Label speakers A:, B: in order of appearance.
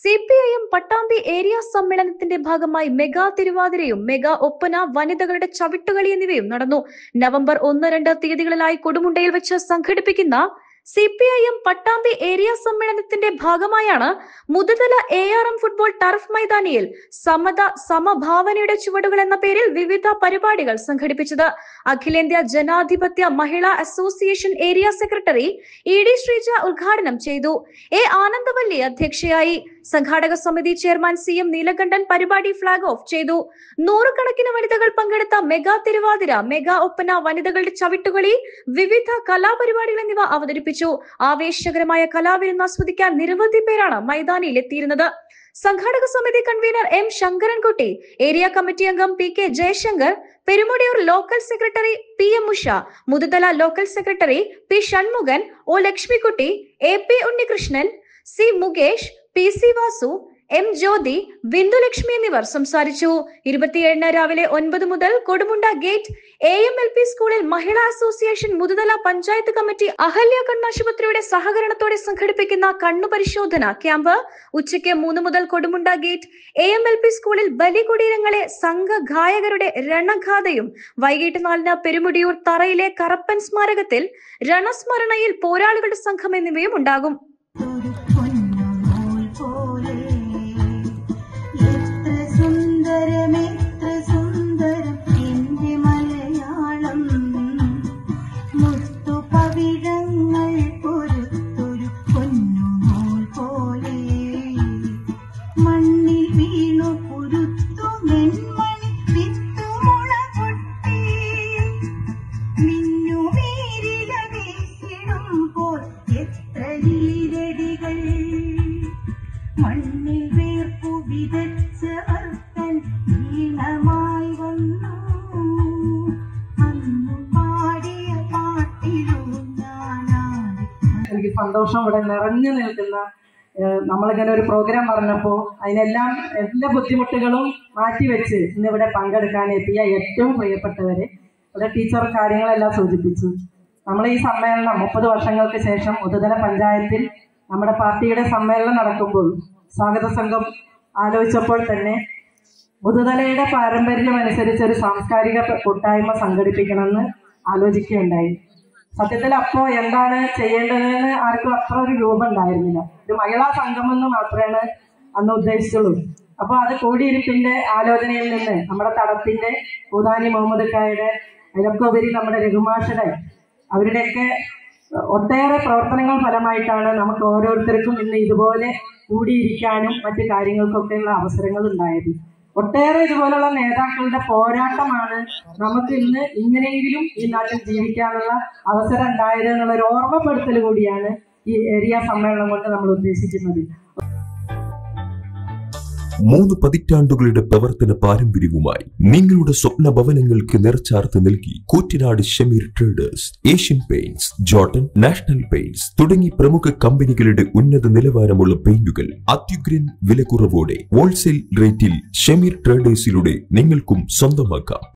A: C P I M Pattambi area സമ്മേളനത്തിന്റെ ഭാഗമായി mega തിരുവാതിരയും mega Oppana വനിതകളുടെ ചവിട്ടുകളി എന്നിവയും നടന്നു നവംബർ ഒന്ന് രണ്ട് തീയതികളിലായി കൊടുമുണ്ടയിൽ വെച്ച് സംഘടിപ്പിക്കുന്ന C P I M Pattambi area സമ്മേളനത്തിന്റെ ഭാഗമായാണ് Muthuthala A R M football turf മൈതാനിയിൽ സമത സമഭാവനയുടെ ചുവടുകൾ എന്ന പേരിൽ വിവിധ പരിപാടികൾ സംഘടിപ്പിച്ചത് അഖിലേന്ത്യാ ജനാധിപത്യ മഹിളാ association area secretary E D Sreeja ഉദ്ഘാടനം ചെയ്തു എ ആനന്ദവല്ലി അധ്യക്ഷയായി സംഘാടക സമിതി ചെയർമാൻ സി എം നീലകണ്ഠൻ പരിപാടി ഫ്ളാഗ് ഓഫ് ചെയ്തു നൂറുകണക്കിന് വനിതകൾ പങ്കെടുത്ത മെഗാ തിരുവാതിര മെഗാ ഒപ്പന വനിതകളുടെ ചവിട്ടുകളി വിവിധ കലാപരിപാടികൾ എന്നിവ അവതരിപ്പിച്ചു ആവേശകരമായ കലാവിരുന്ന് ആസ്വദിക്കാൻ നിരവധി പേരാണ് മൈതാനിയിൽ എത്തിയിരുന്നത് സംഘാടക സമിതി convener M Sankarankutty area committee അംഗം P K Jayasankar Perumudiyoor local secretary P M Usha Muthuthala local secretary P Shanmukhan O Lakshmikutty A P Unnikrishnan C Mukesh P C Vasu M Jyothi Bindulakshmi എന്നിവർ സംസാരിച്ചു ഇരുപത്തിയേഴിന് രാവിലെ ഒൻപത് മുതൽ Kodumunda gate A M L P സ്കൂളിൽ മഹിളാ അസോസിയേഷൻ മുതുതല പഞ്ചായത്ത് കമ്മിറ്റി അഹല്യ കണ്ണാശുപത്രിയുടെ സഹകരണത്തോടെ സംഘടിപ്പിക്കുന്ന കണ്ണു പരിശോധന ക്യാമ്പ് ഉച്ചയ്ക്ക് മൂന്ന് മുതൽ Kodumunda gate A M L P സ്കൂളിൽ ബലികുടീരങ്ങളെ സംഘ ഗായകരുടെ രണഗാഥയും വൈകിട്ട് നാലിന് പെരുമുടിയൂർ തറയിലെ കറപ്പൻ സ്മാരകത്തിൽ രണസ്മരണയിൽ പോരാളികളുടെ സംഘം എന്നിവയും ഉണ്ടാകും
B: ഒരു പൊന്നുനൂൽ പോലെ എത്ര സുന്ദരം എത്ര സുന്ദരം എന്റെ മലയാളം മുത്തു പവിഴങ്ങൾ പൊരുത്തൊരു പൊന്നുനൂൽ പോലെ മണ്ണിൽ വീണു കുരുത്തു മെന്മണി വിത്തുമുള പൊട്ടി മിന്നുമീരില വീശിടുമ്പോൾ എത്ര ഈരടികൾ മണ്ണിൽ വേർപ്പു വിതച്ചവർത്തൻ ഈണമായി വന്നു അന്നു പാടിയ പാട്ടിലും ഞാനാടി
C: എനിക്ക് സന്തോഷം ഇവിടെ നിറഞ്ഞു നിൽക്കുന്ന ഏഹ് നമ്മളിങ്ങനെ ഒരു പ്രോഗ്രാം പറഞ്ഞപ്പോൾ അതിനെല്ലാം എല്ലാ ബുദ്ധിമുട്ടുകളും മാറ്റിവെച്ച് ഇന്ന് ഇവിടെ പങ്കെടുക്കാൻ എത്തിയ ഏറ്റവും പ്രിയപ്പെട്ടവരെ ഇവിടെ ടീച്ചർ കാര്യങ്ങളെല്ലാം സൂചിപ്പിച്ചു നമ്മൾ ഈ സമ്മേളനം മുപ്പത് വർഷങ്ങൾക്ക് ശേഷം മുതുതല പഞ്ചായത്തിൽ നമ്മുടെ പാർട്ടിയുടെ സമ്മേളനം നടക്കുമ്പോൾ സ്വാഗത സംഘം ആലോചിച്ചപ്പോൾ തന്നെ മുതുതലയുടെ പാരമ്പര്യം അനുസരിച്ച് ഒരു സാംസ്കാരിക കൂട്ടായ്മ സംഘടിപ്പിക്കണമെന്ന് ആലോചിക്കുകയുണ്ടായി സത്യത്തിൽ അപ്പോ എന്താണ് ചെയ്യേണ്ടതെന്ന് ആർക്കും അത്ര ഒരു രൂപം ഉണ്ടായിരുന്നില്ല ഒരു മഹിളാ സംഘം എന്ന് മാത്രമേ അന്ന് ഉദ്ദേശിച്ചുള്ളൂ അപ്പൊ അത് കൂടിയിരിപ്പിന്റെ ആലോചനയിൽ നിന്ന് നമ്മുടെ തടത്തിന്റെ പൂതാനി മുഹമ്മദ് ഖായുടെ അതിലൊക്കെ ഉപരി നമ്മുടെ രഘുമാഷയുടെ അവരുടെയൊക്കെ ഒട്ടേറെ പ്രവർത്തനങ്ങൾ ഫലമായിട്ടാണ് നമുക്ക് ഓരോരുത്തർക്കും ഇന്ന് ഇതുപോലെ കൂടിയിരിക്കാനും മറ്റു കാര്യങ്ങൾക്കൊക്കെയുള്ള അവസരങ്ങൾ ഉണ്ടായത് ഒട്ടേറെ ഇതുപോലുള്ള നേതാക്കളുടെ പോരാട്ടമാണ് നമുക്ക് ഇന്ന് ഇങ്ങനെയെങ്കിലും ഈ നാട്ടിൽ ജീവിക്കാനുള്ള അവസരം ഉണ്ടായത് എന്നുള്ള ഒരു ഓർമ്മപ്പെടുത്തൽ കൂടിയാണ് ഈ ഏരിയ സമ്മേളനം കൊണ്ട് നമ്മൾ ഉദ്ദേശിക്കുന്നത്
D: മൂന്ന് പതിറ്റാണ്ടുകളുടെ പ്രവർത്തന പാരമ്പര്യവുമായി നിങ്ങളുടെ സ്വപ്ന ഭവനങ്ങൾക്ക് നിറച്ചാർത്ത് നൽകി Koottanad Shameer traders Asian paints Jotun national paints തുടങ്ങി പ്രമുഖ കമ്പനികളുടെ ഉന്നത നിലവാരമുള്ള പെയിന്റുകൾ അത്യുഗ്രൻ വിലക്കുറവോടെ ഹോൾസെയിൽ റേറ്റിൽ ഷമീർ ട്രേഡേഴ്സിലൂടെ നിങ്ങൾക്കും സ്വന്തമാക്കാം